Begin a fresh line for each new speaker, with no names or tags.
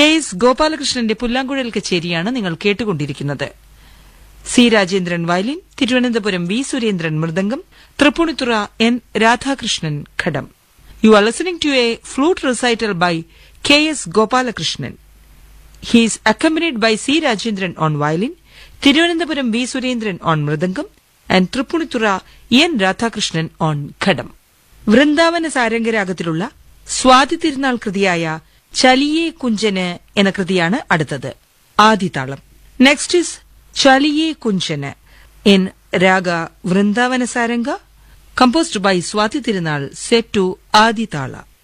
K S ഗോപാലകൃഷ്ണന്റെ പുല്ലാങ്കുഴൽ കച്ചേരിയാണ് നിങ്ങൾ കേട്ടുകൊണ്ടിരിക്കുന്നത് C Rajendran violin Thiruvananthapuram V Surendran mridangam Tripunithura N Radhakrishnan ghatam you are listening to a flute recital by K S Gopalakrishnan He is accompanied by C. Rajendran on violin, Thiruvananthapuram V. Surendran on mridangam, and Tripunithura N. Radhakrishnan on ghatam Vrindavana സാരംഗരാഗത്തിലുള്ള സ്വാതി തിരുനാൾ കൃതിയായ ചലിയേ കുഞ്ചന് എന്ന കൃതിയാണ് അടുത്തത് ആദിതാളം next is Chaliye Kunjan in raga Vrindavana Saranga composed by Swathi Thirunal set to ആദിതാള